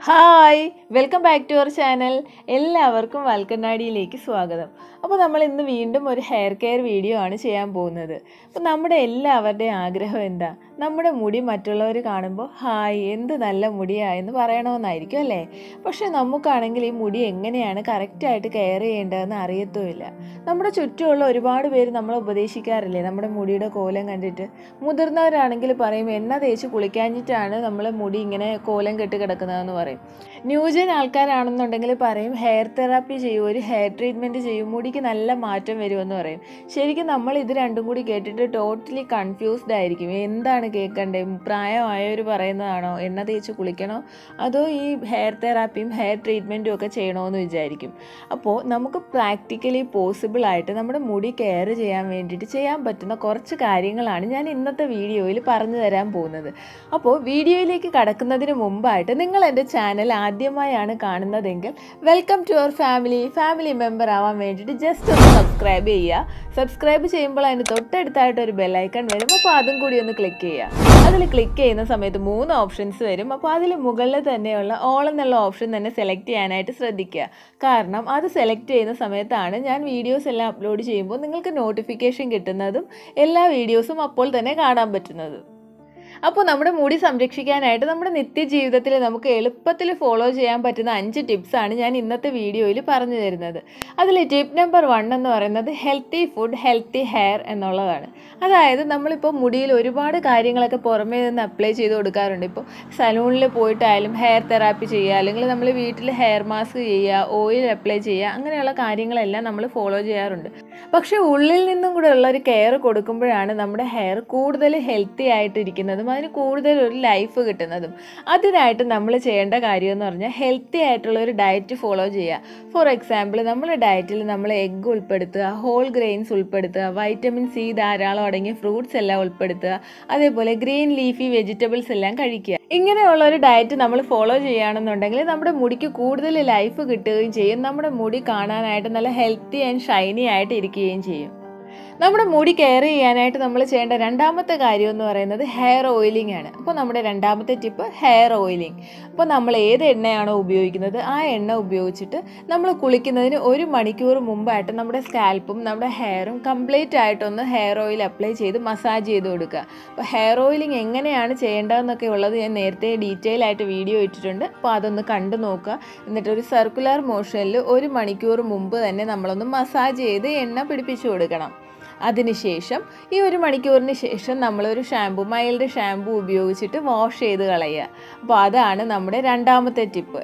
hi welcome back to our channel എല്ലാവർക്കും വൽക്കണ്ണാടിയിലേക്ക് സ്വാഗതം അപ്പോൾ നമ്മൾ ഇന്ന് വീണ്ടും ഒരു ഹെയർ കെയർ വീഡിയോ ആണ് ചെയ്യാൻ പോകുന്നത് അപ്പോൾ നമ്മുടെ എല്ലാവരുടെയും ആഗ്രഹം എന്താ നമ്മുടെ മുടി മറ്റുള്ളവർ കാണുമ്പോൾ ഹായ് എന്ത് നല്ല മുടിയായെന്ന് പറയണമെന്നായിരിക്കും അല്ലേ പക്ഷേ നമുക്കാണെങ്കിൽ ഈ മുടി എങ്ങനെയാണ് കറക്റ്റായിട്ട് കെയർ ചെയ്യേണ്ടതെന്ന് അറിയത്തുമില്ല നമ്മുടെ ചുറ്റുമുള്ള ഒരുപാട് പേര് നമ്മളെ ഉപദേശിക്കാറില്ലേ നമ്മുടെ മുടിയുടെ കോലം കണ്ടിട്ട് മുതിർന്നവരാണെങ്കിൽ പറയും എണ്ണ തേച്ച് കുളിക്കാഞ്ഞിട്ടാണ് നമ്മളെ മുടി ഇങ്ങനെ കോലം കെട്ട് കിടക്കുന്നതെന്ന് പറയും ന്യൂജൻ ആൾക്കാരാണെന്നുണ്ടെങ്കിൽ പറയും ഹെയർ തെറാപ്പി ചെയ്യും ഒരു ഹെയർ ട്രീറ്റ്മെൻറ്റ് ചെയ്യും മുടിക്ക് നല്ല മാറ്റം വരുമെന്ന് പറയും ശരിക്കും നമ്മൾ ഇത് രണ്ടും കൂടി കേട്ടിട്ട് ടോട്ടലി കൺഫ്യൂസ്ഡ് ആയിരിക്കും എന്താണ് കേൾക്കണ്ടേ പ്രായമായവർ പറയുന്നതാണോ എണ്ണ തേച്ച് കുളിക്കണോ അതോ ഈ ഹെയർ തെറാപ്പിയും ഹെയർ ട്രീറ്റ്മെൻറ്റും ഒക്കെ ചെയ്യണമെന്ന് വിചാരിക്കും അപ്പോൾ നമുക്ക് പ്രാക്ടിക്കലി പോസിബിൾ ആയിട്ട് നമ്മുടെ മുടി കെയർ ചെയ്യാൻ വേണ്ടിയിട്ട് ചെയ്യാൻ പറ്റുന്ന കുറച്ച് കാര്യങ്ങളാണ് ഞാൻ ഇന്നത്തെ വീഡിയോയിൽ പറഞ്ഞു തരാൻ പോകുന്നത് അപ്പോൾ വീഡിയോയിലേക്ക് കടക്കുന്നതിന് മുമ്പായിട്ട് നിങ്ങൾ എൻ്റെ ചാനൽ ആദ്യമായാണ് കാണുന്നതെങ്കിൽ welcome to our family family member ആവാൻ വേണ്ടിയിട്ട് ജസ്റ്റ് ഒന്ന് സബ്സ്ക്രൈബ് ചെയ്യുക സബ്സ്ക്രൈബ് ചെയ്യുമ്പോൾ അതിന് തൊട്ടടുത്തായിട്ട് ഒരു ബെല്ലൈക്കൺ വരും അപ്പോൾ അതും കൂടി ഒന്ന് ക്ലിക്ക് ചെയ്യുക അതിൽ ക്ലിക്ക് ചെയ്യുന്ന സമയത്ത് മൂന്ന് ഓപ്ഷൻസ് വരും അപ്പോൾ അതിൽ മുകളിൽ തന്നെയുള്ള ഓൾ എന്നുള്ള ഓപ്ഷൻ തന്നെ സെലക്ട് ചെയ്യാനായിട്ട് ശ്രദ്ധിക്കുക കാരണം അത് സെലക്ട് ചെയ്യുന്ന സമയത്താണ് ഞാൻ വീഡിയോസ് എല്ലാം അപ്ലോഡ് ചെയ്യുമ്പോൾ നിങ്ങൾക്ക് നോട്ടിഫിക്കേഷൻ കിട്ടുന്നതും എല്ലാ വീഡിയോസും അപ്പോൾ തന്നെ കാണാൻ പറ്റുന്നതും അപ്പോൾ നമ്മുടെ മുടി സംരക്ഷിക്കാനായിട്ട് നമ്മുടെ നിത്യജീവിതത്തിൽ നമുക്ക് എളുപ്പത്തിൽ ഫോളോ ചെയ്യാൻ പറ്റുന്ന അഞ്ച് ടിപ്സാണ് ഞാൻ ഇന്നത്തെ വീഡിയോയിൽ പറഞ്ഞു തരുന്നത് അതിൽ ടിപ്പ് നമ്പർ വൺ എന്ന് പറയുന്നത് ഹെൽത്തി ഫുഡ് ഹെൽത്തി ഹെയർ എന്നുള്ളതാണ് അതായത് നമ്മളിപ്പോൾ മുടിയിൽ ഒരുപാട് കാര്യങ്ങളൊക്കെ പുറമേ നിന്ന് അപ്ലൈ ചെയ്ത് കൊടുക്കാറുണ്ട് ഇപ്പോൾ സലൂണിൽ പോയിട്ടായാലും ഹെയർ തെറാപ്പി ചെയ്യുക അല്ലെങ്കിൽ നമ്മൾ വീട്ടിൽ ഹെയർ മാസ്ക് ചെയ്യുക ഓയിൽ അപ്ലൈ ചെയ്യുക അങ്ങനെയുള്ള കാര്യങ്ങളെല്ലാം നമ്മൾ ഫോളോ ചെയ്യാറുണ്ട് പക്ഷേ ഉള്ളിൽ നിന്നും കൂടെ ഉള്ള ഒരു കെയർ കൊടുക്കുമ്പോഴാണ് നമ്മുടെ ഹെയർ കൂടുതൽ ഹെൽത്തി ആയിട്ടിരിക്കുന്നതും അതിന് കൂടുതൽ ഒരു ലൈഫ് കിട്ടുന്നതും അതിനായിട്ട് നമ്മൾ ചെയ്യേണ്ട കാര്യം എന്ന് പറഞ്ഞാൽ ഹെൽത്തി ആയിട്ടുള്ള ഒരു ഡയറ്റ് ഫോളോ ചെയ്യുക ഫോർ എക്സാമ്പിൾ നമ്മുടെ ഡയറ്റിൽ നമ്മൾ എഗ്ഗ് ഉൾപ്പെടുത്തുക ഹോൾ ഗ്രെയിൻസ് ഉൾപ്പെടുത്തുക വൈറ്റമിൻ സി ധാരാളം അടങ്ങിയ ഫ്രൂട്ട്സ് എല്ലാം ഉൾപ്പെടുത്തുക അതേപോലെ ഗ്രീൻ ലീഫി വെജിറ്റബിൾസ് എല്ലാം കഴിക്കുക ഇങ്ങനെയുള്ള ഒരു ഡയറ്റ് നമ്മൾ ഫോളോ ചെയ്യുകയാണെന്നുണ്ടെങ്കിൽ നമ്മുടെ മുടിക്ക് കൂടുതൽ ലൈഫ് കിട്ടുകയും ചെയ്യും നമ്മുടെ മുടി കാണാനായിട്ട് നല്ല ഹെൽത്തി ആൻഡ് ഷൈനി ആയിട്ട് ഇരിക്കുകയും ചെയ്യും നമ്മുടെ മുടി കെയർ ചെയ്യാനായിട്ട് നമ്മൾ ചെയ്യേണ്ട രണ്ടാമത്തെ കാര്യം എന്ന് പറയുന്നത് ഹെയർ ഓയിലിംഗ് ആണ് അപ്പോൾ നമ്മുടെ രണ്ടാമത്തെ ടിപ്പ് ഹെയർ ഓയിലിംഗ് അപ്പോൾ നമ്മൾ ഏത് എണ്ണയാണോ ഉപയോഗിക്കുന്നത് ആ എണ്ണ ഉപയോഗിച്ചിട്ട് നമ്മൾ കുളിക്കുന്നതിന് ഒരു മണിക്കൂർ മുമ്പായിട്ട് നമ്മുടെ സ്കാൽപ്പും നമ്മുടെ ഹെയറും കംപ്ലീറ്റ് ആയിട്ടൊന്ന് ഹെയർ ഓയിൽ അപ്ലൈ ചെയ്ത് മസാജ് ചെയ്ത് കൊടുക്കുക അപ്പോൾ ഹെയർ ഓയിലിംഗ് എങ്ങനെയാണ് ചെയ്യേണ്ടതെന്നൊക്കെ ഉള്ളത് ഞാൻ നേരത്തെ ഡീറ്റെയിൽ ആയിട്ട് വീഡിയോ ഇട്ടിട്ടുണ്ട് അപ്പോൾ അതൊന്ന് കണ്ടു നോക്കുക എന്നിട്ട് ഒരു സർക്കുലർ മോഷനിൽ ഒരു മണിക്കൂർ മുമ്പ് തന്നെ നമ്മളൊന്ന് മസാജ് ചെയ്ത് എണ്ണ പിടിപ്പിച്ചു കൊടുക്കണം അതിനുശേഷം ഈ ഒരു മണിക്കൂറിന് ശേഷം നമ്മളൊരു ഷാമ്പു മൈൽഡ് ഷാമ്പു ഉപയോഗിച്ചിട്ട് വാഷ് ചെയ്ത് കളയുക അപ്പോൾ അതാണ് നമ്മുടെ രണ്ടാമത്തെ ടിപ്പ്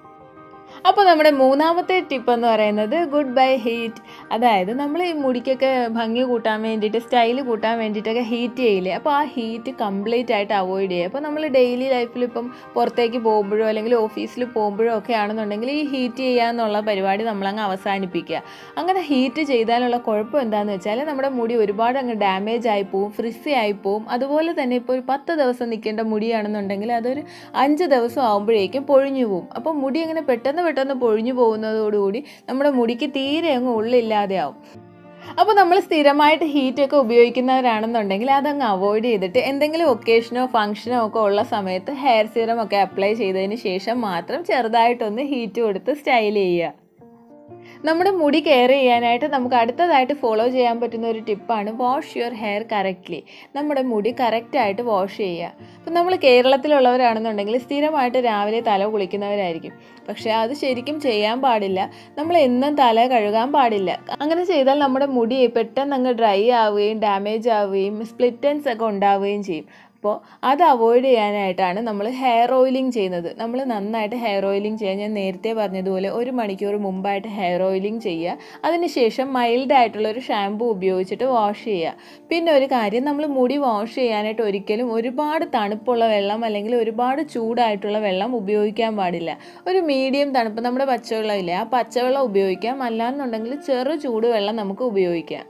അപ്പോൾ നമ്മുടെ മൂന്നാമത്തെ ടിപ്പ് എന്ന് പറയുന്നത് ഗുഡ് ബൈ ഹീറ്റ് അതായത് നമ്മൾ ഈ മുടിക്കൊക്കെ ഭംഗി കൂട്ടാൻ വേണ്ടിയിട്ട് സ്റ്റൈൽ കൂട്ടാൻ വേണ്ടിയിട്ടൊക്കെ ഹീറ്റ് ചെയ്യില്ലേ അപ്പോൾ ആ ഹീറ്റ് കംപ്ലീറ്റ് ആയിട്ട് അവോയ്ഡ് ചെയ്യുക അപ്പോൾ നമ്മൾ ഡെയിലി ലൈഫിൽ ഇപ്പം പുറത്തേക്ക് പോകുമ്പോഴോ അല്ലെങ്കിൽ ഓഫീസിൽ പോകുമ്പോഴോ ഒക്കെ ആണെന്നുണ്ടെങ്കിൽ ഈ ഹീറ്റ് ചെയ്യാന്നുള്ള പരിപാടി നമ്മളങ്ങ് അവസാനിപ്പിക്കുക അങ്ങനെ ഹീറ്റ് ചെയ്താലുള്ള കുഴപ്പം എന്താണെന്ന് വെച്ചാൽ നമ്മുടെ മുടി ഒരുപാട് അങ്ങ് ഡാമേജ് ആയി പോവും ഫ്രിസി ആയി പോവും അതുപോലെ തന്നെ ഇപ്പോൾ ഒരു പത്ത് ദിവസം നിൽക്കേണ്ട മുടിയാണെന്നുണ്ടെങ്കിൽ അതൊരു അഞ്ച് ദിവസം ആകുമ്പോഴേക്കും പൊഴിഞ്ഞു പോവും അപ്പോൾ മുടി അങ്ങനെ പെട്ടെന്ന് പെട്ടെന്ന് പൊഴിഞ്ഞു പോകുന്നതോടുകൂടി നമ്മുടെ മുടിക്ക് തീരെ അങ്ങ് ഉള്ളില്ലാതെ ആവും അപ്പോൾ നമ്മൾ സ്ഥിരമായിട്ട് ഹീറ്റൊക്കെ ഉപയോഗിക്കുന്നവരാണെന്നുണ്ടെങ്കിൽ അതങ്ങ് അവോയ്ഡ് ചെയ്തിട്ട് എന്തെങ്കിലും ഒക്കേഷനോ ഫംഗ്ഷനോ ഒക്കെ ഉള്ള സമയത്ത് ഹെയർ സീറം ഒക്കെ അപ്ലൈ ചെയ്തതിന് ശേഷം മാത്രം ചെറുതായിട്ടൊന്ന് ഹീറ്റ് കൊടുത്ത് സ്റ്റൈൽ ചെയ്യുക നമ്മുടെ മുടി കെയർ ചെയ്യാനായിട്ട് നമുക്ക് അടുത്തതായിട്ട് ഫോളോ ചെയ്യാൻ പറ്റുന്ന ഒരു ടിപ്പാണ് വാഷ് യുവർ ഹെയർ കറക്റ്റ്ലി നമ്മുടെ മുടി കറക്റ്റായിട്ട് വാഷ് ചെയ്യുക അപ്പം നമ്മൾ കേരളത്തിലുള്ളവരാണെന്നുണ്ടെങ്കിൽ സ്ഥിരമായിട്ട് രാവിലെ തല കുളിക്കുന്നവരായിരിക്കും പക്ഷേ അത് ശരിക്കും ചെയ്യാൻ പാടില്ല നമ്മൾ എന്നും തല കഴുകാൻ പാടില്ല അങ്ങനെ ചെയ്താൽ നമ്മുടെ മുടി പെട്ടെന്ന് അങ്ങ് ഡ്രൈ ആവുകയും ഡാമേജ് ആവുകയും സ്പ്ലിറ്റൻസ് ഒക്കെ ഉണ്ടാവുകയും ചെയ്യും അപ്പോൾ അത് അവോയ്ഡ് ചെയ്യാനായിട്ടാണ് നമ്മൾ ഹെയർ ഓയിലിംഗ് ചെയ്യുന്നത് നമ്മൾ നന്നായിട്ട് ഹെയർ ഓയിലിംഗ് ചെയ്യാൻ ഞാൻ നേരത്തെ പറഞ്ഞതുപോലെ ഒരു മണിക്കൂർ മുമ്പായിട്ട് ഹെയർ ഓയിലിംഗ് ചെയ്യുക അതിനുശേഷം മൈൽഡ് ആയിട്ടുള്ള ഒരു ഷാമ്പു ഉപയോഗിച്ചിട്ട് വാഷ് ചെയ്യുക പിന്നെ ഒരു കാര്യം നമ്മൾ മുടി വാഷ് ചെയ്യാനായിട്ട് ഒരിക്കലും ഒരുപാട് തണുപ്പുള്ള വെള്ളം അല്ലെങ്കിൽ ഒരുപാട് ചൂടായിട്ടുള്ള വെള്ളം ഉപയോഗിക്കാൻ പാടില്ല ഒരു മീഡിയം തണുപ്പ് നമ്മുടെ പച്ചവെള്ളം ഇല്ലേ ആ പച്ചവെള്ളം ഉപയോഗിക്കാം അല്ലാന്നുണ്ടെങ്കിൽ ചെറു ചൂടുവെള്ളം നമുക്ക് ഉപയോഗിക്കാം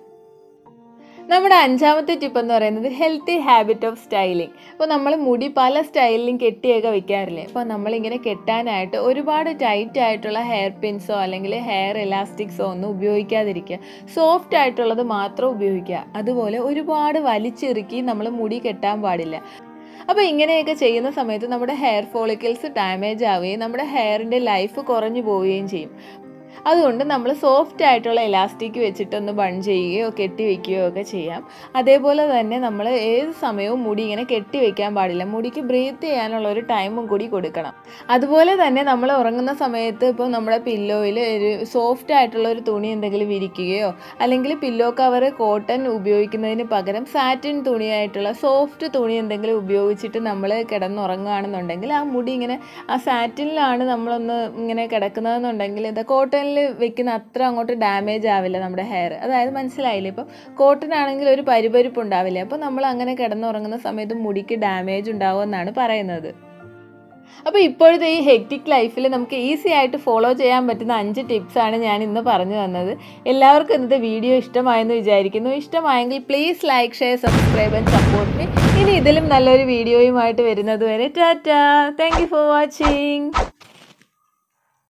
നമ്മുടെ അഞ്ചാമത്തെ ടിപ്പ് എന്ന് പറയുന്നത് ഹെൽത്തി ഹാബിറ്റ് ഓഫ് സ്റ്റൈലിംഗ് അപ്പോൾ നമ്മൾ മുടി പല സ്റ്റൈലിലും കെട്ടിയൊക്കെ വെക്കാറില്ലേ അപ്പോൾ നമ്മളിങ്ങനെ കെട്ടാനായിട്ട് ഒരുപാട് ടൈറ്റ് ആയിട്ടുള്ള ഹെയർ പിൻസോ അല്ലെങ്കിൽ ഹെയർ എലാസ്റ്റിക്സോ ഒന്നും ഉപയോഗിക്കാതിരിക്കുക സോഫ്റ്റ് ആയിട്ടുള്ളത് മാത്രം ഉപയോഗിക്കുക അതുപോലെ ഒരുപാട് വലിച്ചിറുക്കി നമ്മൾ മുടി കെട്ടാൻ പാടില്ല അപ്പോൾ ഇങ്ങനെയൊക്കെ ചെയ്യുന്ന സമയത്ത് നമ്മുടെ ഹെയർ ഫോളിക്കിൾസ് ഡാമേജ് ആവുകയും നമ്മുടെ ഹെയറിൻ്റെ ലൈഫ് കുറഞ്ഞു പോവുകയും ചെയ്യും അതുകൊണ്ട് നമ്മൾ സോഫ്റ്റ് ആയിട്ടുള്ള ഇലാസ്റ്റിക് വെച്ചിട്ടൊന്ന് ബൺ ചെയ്യുകയോ കെട്ടി വെക്കുകയോ ഒക്കെ ചെയ്യാം അതേപോലെ തന്നെ നമ്മൾ ഏത് സമയവും മുടി ഇങ്ങനെ കെട്ടി വെക്കാൻ പാടില്ല മുടിക്ക് ബ്രീത്ത് ചെയ്യാനുള്ള ഒരു ടൈമും കൂടി കൊടുക്കണം അതുപോലെ തന്നെ നമ്മൾ ഉറങ്ങുന്ന സമയത്ത് ഇപ്പോൾ നമ്മുടെ പില്ലോയിൽ ഒരു സോഫ്റ്റ് ആയിട്ടുള്ള ഒരു തുണി എന്തെങ്കിലും വിരിക്കുകയോ അല്ലെങ്കിൽ പില്ലോ കവർ കോട്ടൺ ഉപയോഗിക്കുന്നതിന് പകരം സാറ്റിൻ തുണിയായിട്ടുള്ള സോഫ്റ്റ് തുണി എന്തെങ്കിലും ഉപയോഗിച്ചിട്ട് നമ്മൾ കിടന്നുറങ്ങുകയാണെന്നുണ്ടെങ്കിൽ ആ മുടി ഇങ്ങനെ ആ സാറ്റിനിലാണ് നമ്മളൊന്ന് ഇങ്ങനെ കിടക്കുന്നതെന്നുണ്ടെങ്കിൽ ഇത് കോട്ടണിൽ വെക്കുന്ന അത്ര അങ്ങോട്ട് ഡാമേജ് ആവില്ല നമ്മുടെ ഹെയർ അതായത് മനസ്സിലായില്ലേ ഇപ്പോൾ കോട്ടൺ ആണെങ്കിൽ ഒരു പരിപരിപ്പ് ഉണ്ടാവില്ല അപ്പോൾ നമ്മൾ അങ്ങനെ കിടന്നുറങ്ങുന്ന സമയത്ത് മുടിക്ക് ഡാമേജ് ഉണ്ടാവുമെന്നാണ് പറയുന്നത് അപ്പോൾ ഇപ്പോഴത്തെ ഈ ഹെക്റ്റിക് ലൈഫിൽ നമുക്ക് ഈസി ആയിട്ട് ഫോളോ ചെയ്യാൻ പറ്റുന്ന അഞ്ച് ടിപ്സാണ് ഞാൻ ഇന്ന് പറഞ്ഞു തന്നത് എല്ലാവർക്കും ഇന്നത്തെ വീഡിയോ ഇഷ്ടമായെന്ന് വിചാരിക്കുന്നു ഇഷ്ടമായെങ്കിൽ please like share subscribe and support me ഇനി ഇതിലും നല്ലൊരു വീഡിയോയുമായിട്ട് വരുന്നത് വരെ ടാറ്റാ താങ്ക് യു ഫോർ വാച്ചിങ്